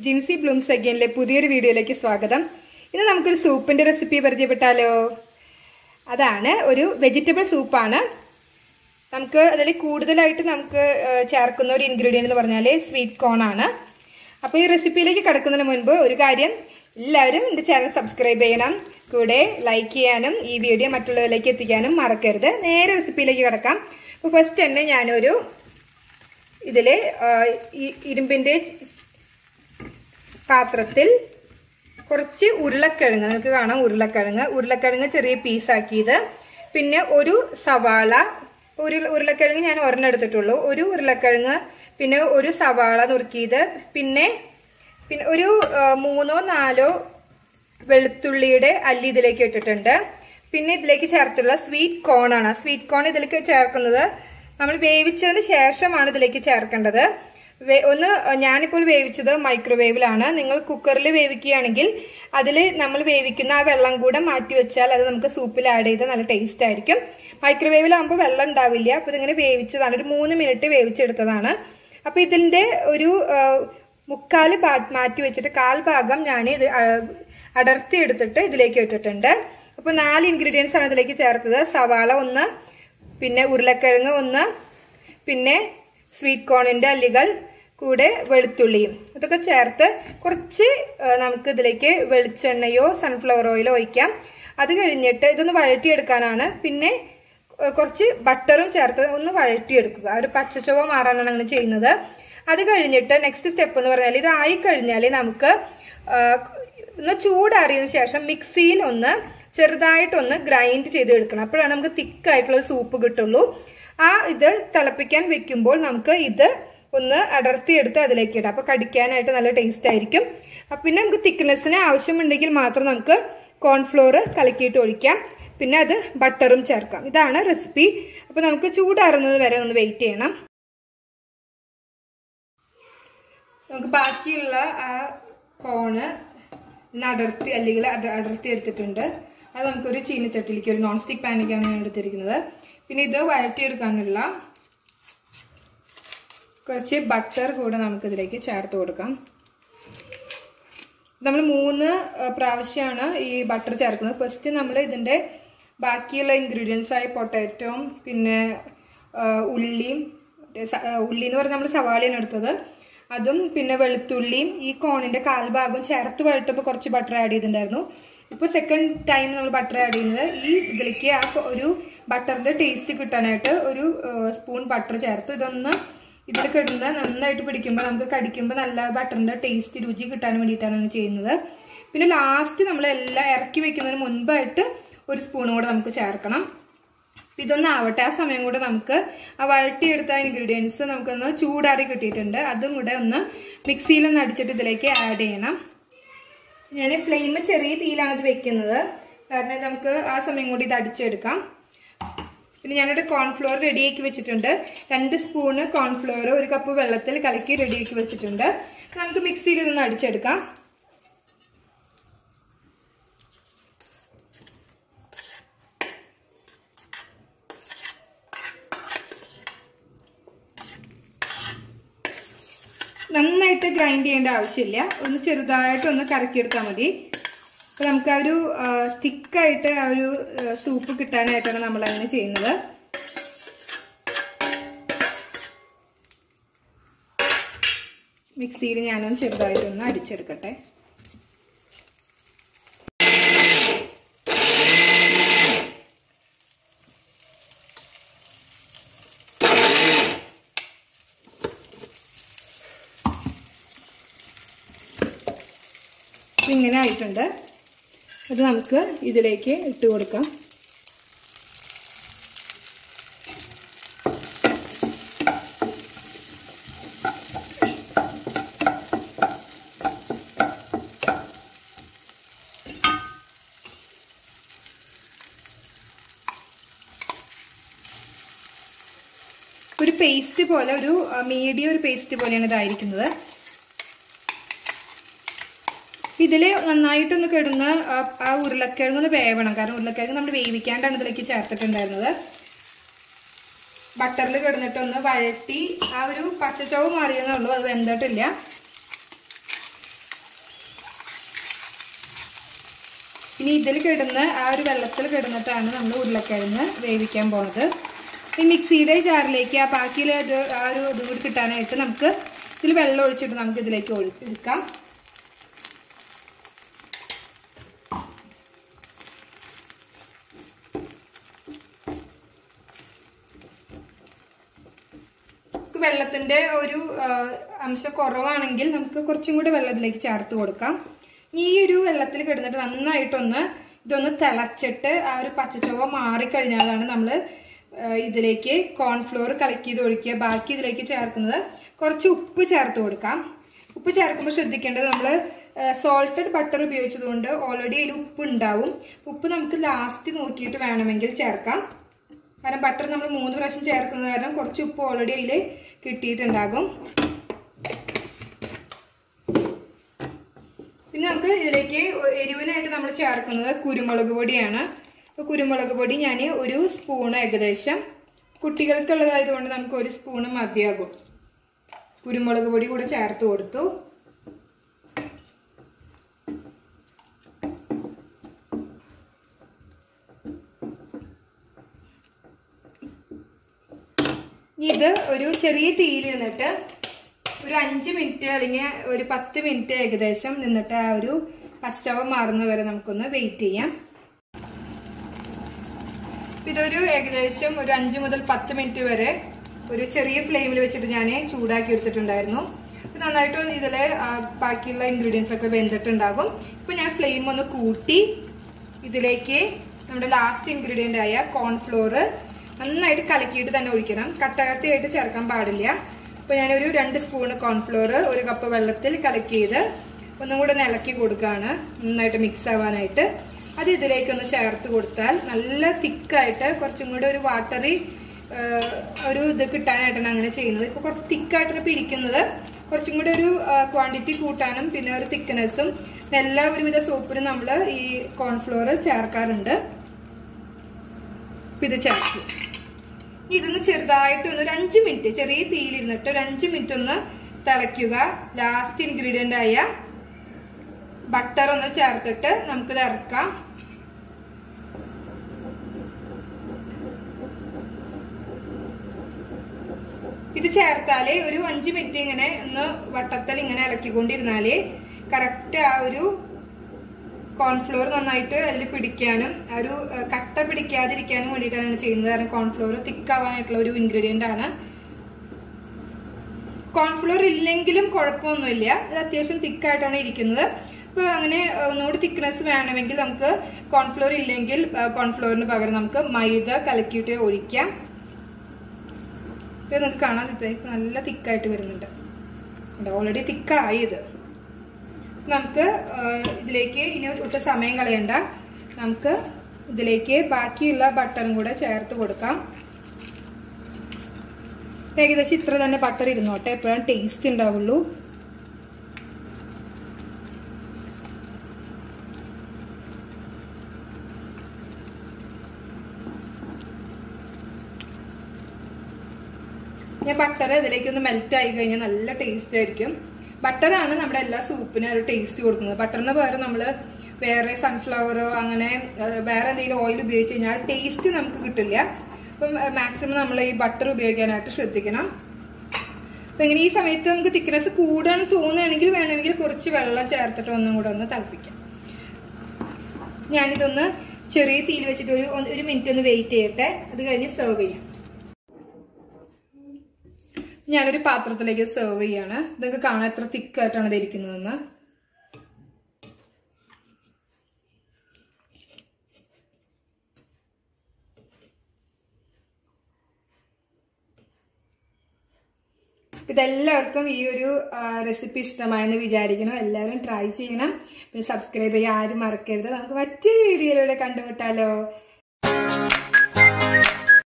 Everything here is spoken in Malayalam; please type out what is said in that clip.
ജിൻസി ബ്ലൂംസ് അഗൈനിലെ പുതിയൊരു വീഡിയോയിലേക്ക് സ്വാഗതം ഇന്ന് നമുക്കൊരു സൂപ്പിന്റെ റെസിപ്പി പരിചയപ്പെട്ടാലോ അതാണ് ഒരു വെജിറ്റബിൾ സൂപ്പാണ് നമുക്ക് അതിൽ കൂടുതലായിട്ട് നമുക്ക് ഏഹ്, ചേർക്കുന്ന ഒരു ഇൻഗ്രീഡിയൻ്റ് എന്ന് പറഞ്ഞാൽ സ്വീറ്റ് കോൺ ആണ് അപ്പോൾ ഈ റെസിപ്പിയിലേക്ക് കിടക്കുന്നതിന് മുൻപ് ഒരു കാര്യം എല്ലാവരും എൻ്റെ ചാനൽ സബ്സ്ക്രൈബ് ചെയ്യണം കൂടെ ലൈക്ക് ചെയ്യാനും ഈ വീഡിയോ മറ്റുള്ളവരിലേക്ക് എത്തിക്കാനും മറക്കരുത് നേരെ റെസിപ്പിയിലേക്ക് കിടക്കാം അപ്പോൾ ഫസ്റ്റ് തന്നെ ഞാനൊരു ഇതിൽ ഇരുമ്പിൻ്റെ പാത്രത്തിൽ കുറച്ച് ഉരുളക്കിഴങ്ങ് നിങ്ങൾക്ക് കാണാം ഉരുളക്കിഴങ്ങ് ഉരുളക്കിഴങ്ങ് ചെറിയ പീസാക്കിയത് പിന്നെ ഒരു സവാള ഒരു ഉരുളക്കിഴങ്ങ് ഞാൻ ഒരെണ്ണം എടുത്തിട്ടുള്ളൂ ഒരു ഉരുളക്കിഴങ്ങ് പിന്നെ ഒരു സവാള നുറുക്കിയത് പിന്നെ പിന്നെ ഒരു ആ, മൂന്നോ നാലോ വെളുത്തുള്ളിയുടെ അല്ലി ഇതിലേക്ക് ഇട്ടിട്ടുണ്ട് പിന്നെ ഇതിലേക്ക് ചേർത്തുള്ള സ്വീറ്റ് കോൺ ആണ് സ്വീറ്റ് കോൺ ഇതിലേക്ക് ചേർക്കുന്നത് നമ്മൾ വേവിച്ചതിന് ശേഷമാണ് ഇതിലേക്ക് ചേർക്കേണ്ടത് വേ- ഒന്ന് ഞാനിപ്പോൾ വേവിച്ചത് മൈക്രോവേവിലാണ് നിങ്ങൾ കുക്കറിൽ വേവിക്കുകയാണെങ്കിൽ അതിൽ നമ്മൾ വേവിക്കുന്ന ആ വെള്ളം കൂടെ മാറ്റി വെച്ചാൽ അത് നമുക്ക് സൂപ്പിൽ ആഡ് ചെയ്ത് നല്ല ടേസ്റ്റ് ആയിരിക്കും മൈക്രോവേവിലാകുമ്പോൾ വെള്ളം ഉണ്ടാവില്ല അപ്പോൾ ഇതിങ്ങനെ വേവിച്ചതാണ് ഒരു മൂന്ന് മിനിറ്റ് വേവിച്ചെടുത്തതാണ് അപ്പോൾ ഇതിന്റെ ഒരു ആ, മുക്കാല് ഭാ- മാറ്റി വെച്ചിട്ട് കാൽ ഭാഗം ഞാൻ ഇത് ആ, അടർത്തി എടുത്തിട്ട് ഇതിലേക്ക് ഇട്ടിട്ടുണ്ട് അപ്പോൾ നാല് ഇൻഗ്രീഡിയൻസ് ആണ് ഇതിലേക്ക് ചേർത്തത് സവാള ഒന്ന് പിന്നെ ഉരുളക്കിഴങ്ങ് ഒന്ന് പിന്നെ സ്വീറ്റ് കോണിന്റെ അല്ലികൾ കൂടെ വെളുത്തുള്ളിയും ഇതൊക്കെ ചേർത്ത് കുറച്ച് ആ, നമുക്ക് ഇതിലേക്ക് വെളിച്ചെണ്ണയോ സൺഫ്ലവർ ഓയിലോ ഒഴിക്കാം അത് കഴിഞ്ഞിട്ട് ഇതൊന്ന് വഴറ്റിയെടുക്കാനാണ് പിന്നെ ആ, കുറച്ച് ബട്ടറും ചേർത്ത് ഒന്ന് വഴറ്റിയെടുക്കുക ആ ഒരു പച്ചച്ചുവ മാറാനാണ് അങ്ങനെ ചെയ്യുന്നത് അത് കഴിഞ്ഞിട്ട് നെക്സ്റ്റ് സ്റ്റെപ്പ് എന്ന് പറഞ്ഞാൽ ഇത് ആയി കഴിഞ്ഞാൽ നമുക്ക് ആ, ഒന്ന് ചൂടാറിയതിനു ശേഷം മിക്സിയിൽ ഒന്ന് ചെറുതായിട്ടൊന്ന് ഗ്രൈൻഡ് ചെയ്ത് എടുക്കണം അപ്പോഴാണ് നമുക്ക് തിക്കായിട്ടുള്ള ഒരു സൂപ്പ് കിട്ടുള്ളൂ ആ ഇത് തിളപ്പിക്കാൻ വെക്കുമ്പോൾ നമുക്ക് ഇത് ഒന്ന് അടർത്തിയെടുത്ത് അതിലേക്ക് ഇടാം അപ്പൊ കടിക്കാനായിട്ട് നല്ല ടേസ്റ്റ് ആയിരിക്കും അപ്പൊ പിന്നെ നമുക്ക് തിക്നെസ്സിന് ആവശ്യമുണ്ടെങ്കിൽ മാത്രം നമുക്ക് കോൺഫ്ലോർ കലക്കിയിട്ട് ഒഴിക്കാം പിന്നെ അത് ബട്ടറും ചേർക്കാം ഇതാണ് റെസിപ്പി അപ്പൊ നമുക്ക് ചൂടാറുന്നത് വരെ ഒന്ന് വെയിറ്റ് ചെയ്യണം നമുക്ക് ബാക്കിയുള്ള ആ കോണ് ഇന്ന് അടർത്തി അല്ലെങ്കിൽ അത് അടർത്തി എടുത്തിട്ടുണ്ട് അത് നമുക്കൊരു ചീനച്ചട്ടിയിലേക്ക് ഒരു നോൺ സ്റ്റിക് പാനിലേക്കാണ് ഞാൻ എടുത്തിരിക്കുന്നത് പിന്നെ ഇത് വഴറ്റിയെടുക്കാനുള്ള കുറച്ച് ബട്ടർ കൂടെ നമുക്കിതിലേക്ക് ചേർത്ത് കൊടുക്കാം നമ്മൾ മൂന്ന് ആ, പ്രാവശ്യമാണ് ഈ ബട്ടർ ചേർക്കുന്നത് ഫസ്റ്റ് നമ്മൾ ഇതിൻ്റെ ബാക്കിയുള്ള ഇൻഗ്രീഡിയൻസ് ആയ പൊട്ടാറ്റോം പിന്നെ ആ, ഉള്ളിയും സ- ആ, ഉള്ളി എന്ന് പറഞ്ഞാൽ നമ്മൾ സവാളയാണ് എടുത്തത് അതും പിന്നെ വെളുത്തുള്ളിയും ഈ കോണിന്റെ കാൽഭാഗം ചേർത്ത് വഴട്ടപ്പോൾ കുറച്ച് ബട്ടർ ആഡ് ചെയ്തിട്ടുണ്ടായിരുന്നു ഇപ്പോൾ സെക്കൻഡ് ടൈം നമ്മൾ ബട്ടർ ആഡ് ചെയ്യുന്നത് ഈ ഇതിലേക്ക് ആ കൊ- ഒരു ബട്ടറിന്റെ ടേസ്റ്റ് കിട്ടാനായിട്ട് ഒരു സ്പൂൺ ബട്ടർ ചേർത്ത് ഇതൊന്ന് ഇതിലൊക്കെ ഇടുന്നത് നന്നായിട്ട് പിടിക്കുമ്പോൾ നമുക്ക് കടിക്കുമ്പോൾ നല്ല ബട്ടറിന്റെ ടേസ്റ്റ് രുചി കിട്ടാൻ വേണ്ടിയിട്ടാണ് ഇത് ചെയ്യുന്നത് പിന്നെ ലാസ്റ്റ് നമ്മൾ എല്ലാം ഇറക്കി വെക്കുന്നതിന് മുൻപായിട്ട് ഒരു സ്പൂണും കൂടെ നമുക്ക് ചേർക്കണം അപ്പൊ ഇതൊന്ന് ആവട്ടെ ആ സമയം കൂടെ നമുക്ക് ആ വഴട്ടിയെടുത്ത ഇൻഗ്രീഡിയൻസ് നമുക്കൊന്ന് ചൂടാറി കിട്ടിയിട്ടുണ്ട് അതും കൂടെ ഒന്ന് മിക്സിയിലൊന്ന് അടിച്ചിട്ട് ഇതിലേക്ക് ആഡ് ചെയ്യണം ഞാൻ ഫ്ലെയിം ചെറിയ തീയിലാണ് ഇത് വെക്കുന്നത് കാരണം ഇത് നമുക്ക് ആ സമയം കൂടി ഇത് അടിച്ചെടുക്കാം പിന്നെ ഞാനിവിടെ കോൺഫ്ലോർ റെഡിയാക്കി വെച്ചിട്ടുണ്ട് രണ്ട് സ്പൂണ് കോൺഫ്ലോർ ഒരു കപ്പ് വെള്ളത്തിൽ കലക്കി റെഡിയാക്കി വെച്ചിട്ടുണ്ട് നമുക്ക് മിക്സിയിൽ ഇതൊന്ന് അടിച്ചെടുക്കാം നന്നായിട്ട് ഗ്രൈൻഡ് ചെയ്യേണ്ട ആവശ്യമില്ല ഒന്ന് ചെറുതായിട്ട് ഒന്ന് കറക്കിയെടുത്താൽ മതി അപ്പോൾ നമുക്ക് ആ ഒരു തിക്കായിട്ട് ആ ഒരു സൂപ്പ് കിട്ടാനായിട്ടാണ് നമ്മൾ അങ്ങനെ ചെയ്യുന്നത് മിക്സിയിൽ ഞാനൊന്ന് ചെറുതായിട്ടൊന്ന് അടിച്ചെടുക്കട്ടെ ഇങ്ങനെ ആയിട്ടുണ്ട് അത് നമുക്ക് ഇതിലേക്ക് ഇട്ട് കൊടുക്കാം ഒരു പേസ്റ്റ് പോലെ ഒരു മീഡിയം ഒരു പേസ്റ്റ് പോലെയാണ് ഇതായിരിക്കുന്നത് ഇതിൽ നന്നായിട്ടൊന്ന് കിടന്ന് ആ- ആ ഉരുളക്കിഴങ്ങ് ഒന്ന് വേവണം കാരണം ഉരുളക്കിഴങ്ങ് നമ്മൾ വേവിക്കാണ്ടാണ് ഇതിലേക്ക് ചേർത്തിട്ടുണ്ടായിരുന്നത് ബട്ടറിൽ കിടന്നിട്ടൊന്ന് വഴറ്റി ആ ഒരു പച്ചച്ചവ് മാറിയെന്നുള്ളൂ അത് വെന്തിട്ടില്ല ഇനി ഇതിൽ കിടന്ന് ആ ഒരു വെള്ളത്തിൽ കിടന്നിട്ടാണ് നമ്മൾ ഉരുളക്കിഴങ്ങ് വേവിക്കാൻ പോണത് ഈ മിക്സിയുടെ ജാറിലേക്ക് ആ ബാക്കിയുള്ള ഇത് ആ ഒരു ഇതും കൂടി കിട്ടാനായിട്ട് നമുക്ക് ഇതിൽ വെള്ളം ഒഴിച്ചിട്ട് നമുക്ക് ഇതിലേക്ക് ഒഴിച്ചെടുക്കാം നമുക്ക് വെള്ളത്തിന്റെ ഒരു ആ, അംശം കുറവാണെങ്കിൽ നമുക്ക് കുറച്ചും കൂടി വെള്ളത്തിലേക്ക് ചേർത്ത് കൊടുക്കാം ഈ ഒരു വെള്ളത്തിൽ കിടന്നിട്ട് നന്നായിട്ടൊന്ന് ഇതൊന്ന് തിളച്ചിട്ട് ആ ഒരു പച്ചച്ചൊവ മാറിക്കഴിഞ്ഞാലാണ് നമ്മൾ ഇതിലേക്ക് കോൺഫ്ലോർ കലക്കിയത് ഒഴിക്കുക ബാക്കി ഇതിലേക്ക് ചേർക്കുന്നത് കുറച്ച് ഉപ്പ് ചേർത്ത് കൊടുക്കാം ഉപ്പ് ചേർക്കുമ്പോൾ ശ്രദ്ധിക്കേണ്ടത് നമ്മൾ സോൾട്ടഡ് ബട്ടർ ഉപയോഗിച്ചതുകൊണ്ട് ഓൾറെഡി അതിൽ ഉപ്പ് ഉണ്ടാവും ഉപ്പ് നമുക്ക് ലാസ്റ്റ് നോക്കിയിട്ട് വേണമെങ്കിൽ ചേർക്കാം കാരണം ബട്ടർ നമ്മൾ മൂന്ന് പ്രാവശ്യം ചേർക്കുന്നത് കാരണം കുറച്ച് ഉപ്പ് ഓൾറെഡി അതിൽ കിട്ടിയിട്ടുണ്ടാകും പിന്നെ നമുക്ക് ഇതിലേക്ക് എരിവിനായിട്ട് നമ്മൾ ചേർക്കുന്നത് കുരുമുളക് പൊടിയാണ് അപ്പോൾ കുരുമുളക് പൊടി ഞാൻ ഒരു സ്പൂൺ ഏകദേശം കുട്ടികൾക്കുള്ളതായതുകൊണ്ട് നമുക്ക് ഒരു സ്പൂണ് മതിയാകും കുരുമുളക് പൊടി കൂടെ ചേർത്ത് കൊടുത്തു ഇത് ഒരു ചെറിയ തീയിലിരുന്നിട്ട് ഒരു അഞ്ച് മിനിറ്റ് അല്ലെങ്കിൽ ഒരു പത്ത് മിനിറ്റ് ഏകദേശം നിന്നിട്ട് ആ ഒരു പച്ചച്ചവ മാറുന്ന വരെ നമുക്കൊന്ന് വെയിറ്റ് ചെയ്യാം ഇതൊരു ഏകദേശം ഒരു അഞ്ച് മുതൽ പത്ത് മിനിറ്റ് വരെ ഒരു ചെറിയ ഫ്ലെയിമിൽ വെച്ചിട്ട് ഞാൻ ചൂടാക്കി എടുത്തിട്ടുണ്ടായിരുന്നു ഇത് നന്നായിട്ട് ഇതിലെ ആ, ബാക്കിയുള്ള ഇൻഗ്രീഡിയൻസ് ഒക്കെ വെന്തിട്ടുണ്ടാകും ഇപ്പൊ ഞാൻ ഫ്ലെയിം ഒന്ന് കൂട്ടി ഇതിലേക്ക് നമ്മുടെ ലാസ്റ്റ് ഇൻഗ്രീഡിയന്റ് ആയ കോൺഫ്ലോർ നന്നായിട്ട് കലക്കിയിട്ട് തന്നെ ഒഴിക്കണം കട്ട കട്ടയായിട്ട് ചേർക്കാൻ പാടില്ല അപ്പൊ ഞാനൊരു രണ്ട് സ്പൂൺ കോൺഫ്ലോർ ഒരു കപ്പ് വെള്ളത്തിൽ കലക്കിയത് ഒന്നും കൂടെ ഒന്ന് ഇളക്കി കൊടുക്കുകയാണ് നന്നായിട്ട് മിക്സ് ആവാനായിട്ട് അത് ഇതിലേക്കൊന്ന് ചേർത്ത് കൊടുത്താൽ നല്ല തിക്കായിട്ട് കുറച്ചും കൂടെ ഒരു വാട്ടറി ഒരു ഇത് കിട്ടാനായിട്ടാണ് അങ്ങനെ ചെയ്യുന്നത് ഇപ്പൊ കുറച്ച് തിക്കായിട്ടാണ് പിരിക്കുന്നത് കുറച്ചും കൂടെ ഒരു ക്വാണ്ടിറ്റി കൂട്ടാനും പിന്നെ ഒരു തിക്നെസ്സും എല്ലാ ഒരുവിധ സോപ്പിനും നമ്മൾ ഈ കോൺഫ്ലോർ ചേർക്കാറുണ്ട് ഇപ്പൊ ഇത് ചേർത്ത് ഇതൊന്ന് ചെറുതായിട്ട് ഒന്ന് ഒരു അഞ്ച് മിനിറ്റ് ചെറിയ തീയിലിരുന്നിട്ട് ഒരു അഞ്ച് മിനിറ്റ് ഒന്ന് തിളയ്ക്കുക ലാസ്റ്റ് ഇൻഗ്രീഡിയന്റ് ആയ ബട്ടർ ഒന്ന് ചേർത്തിട്ട് നമുക്കിത് ഇറക്കാം ഇത് ചേർത്താല് ഒരു അഞ്ച് മിനിറ്റ് ഇങ്ങനെ ഒന്ന് വട്ടത്തിൽ ഇങ്ങനെ ഇളക്കിക്കൊണ്ടിരുന്നാല് കറക്റ്റ് ആ ഒരു കോൺഫ്ലോർ നന്നായിട്ട് അതിൽ പിടിക്കാനും ആ ഒരു ഏഹ്, കട്ട പിടിക്കാതിരിക്കാനും വേണ്ടിയിട്ടാണ് ചെയ്യുന്നത് കാരണം കോൺഫ്ലോർ തിക്കാവാനായിട്ടുള്ള ഒരു ഇൻഗ്രീഡിയന്റ് ആണ് കോൺഫ്ലോർ ഇല്ലെങ്കിലും കുഴപ്പമൊന്നുമില്ല ഇത് അത്യാവശ്യം തിക്കായിട്ടാണ് ഇരിക്കുന്നത് അപ്പൊ അങ്ങനെ ഏഹ്, ഒന്നുകൂടി തിക്നെസ് വേണമെങ്കിൽ നമുക്ക് കോൺഫ്ലോർ ഇല്ലെങ്കിൽ ഏഹ്, കോൺഫ്ലോറിന് പകരം നമുക്ക് മൈദ കലക്കിയിട്ട് ഒഴിക്കാം ഇപ്പൊ നിങ്ങൾക്ക് കാണാൻ ഇപ്പൊ ഇപ്പൊ നല്ല തിക്കായിട്ട് വരുന്നുണ്ട് ഓൾറെഡി തിക്കായി ഇത് നമുക്ക് ആ, ഇതിലേക്ക് ഇനി ഒട്ടും സമയം കളയണ്ട നമുക്ക് ഇതിലേക്ക് ബാക്കിയുള്ള ബട്ടറും കൂടെ ചേർത്ത് കൊടുക്കാം ഏകദേശം ഇത്ര തന്നെ ബട്ടർ ഇരുന്നോട്ടെ എപ്പോഴാണ് ടേസ്റ്റ് ഉണ്ടാവുള്ളൂ ഞാൻ ബട്ടർ ഇതിലേക്ക് ഒന്ന് മെൽറ്റ് ആയി കഴിഞ്ഞാൽ നല്ല ടേസ്റ്റ് ആയിരിക്കും ബട്ടറാണ് നമ്മുടെ എല്ലാ സൂപ്പിനും ഒരു ടേസ്റ്റ് കൊടുക്കുന്നത് ബട്ടറിന് പകരം നമ്മൾ വേറെ സൺഫ്ലവറോ അങ്ങനെ ഏഹ്, വേറെ എന്തെങ്കിലും ഓയിൽ ഉപയോഗിച്ച് കഴിഞ്ഞാൽ ടേസ്റ്റ് നമുക്ക് കിട്ടില്ല അപ്പം മാക്സിമം നമ്മൾ ഈ ബട്ടർ ഉപയോഗിക്കാനായിട്ട് ശ്രദ്ധിക്കണം അപ്പൊ ഇങ്ങനെ ഈ സമയത്ത് നമുക്ക് തിക്നെസ് കൂടാൻ തോന്നുകയാണെങ്കിൽ വേണമെങ്കിൽ കുറച്ച് വെള്ളം ചേർത്തിട്ട് ഒന്നും കൂടെ ഒന്ന് തിളപ്പിക്കാം ഞാനിതൊന്ന് ചെറിയ തീയിൽ വെച്ചിട്ട് ഒരു ഒരു മിനിറ്റ് ഒന്ന് വെയിറ്റ് ചെയ്യട്ടെ അത് കഴിഞ്ഞ് സെർവ് ചെയ്യാം ഞാനൊരു പാത്രത്തിലേക്ക് സെർവ് ചെയ്യാണ് നിങ്ങൾക്ക് കാണാൻ എത്ര തിക്കായിട്ടാണ് ഇത് ഇരിക്കുന്നതെന്ന് ഇതെല്ലാവർക്കും ഈ ഒരു റെസിപ്പി ഇഷ്ടമായെന്ന് വിചാരിക്കണം എല്ലാവരും ട്രൈ ചെയ്യണം പിന്നെ സബ്സ്ക്രൈബ് ചെയ്യാൻ ആരും മറക്കരുത് നമുക്ക് മറ്റൊരു വീഡിയോയിലൂടെ കണ്ടുമുട്ടാലോ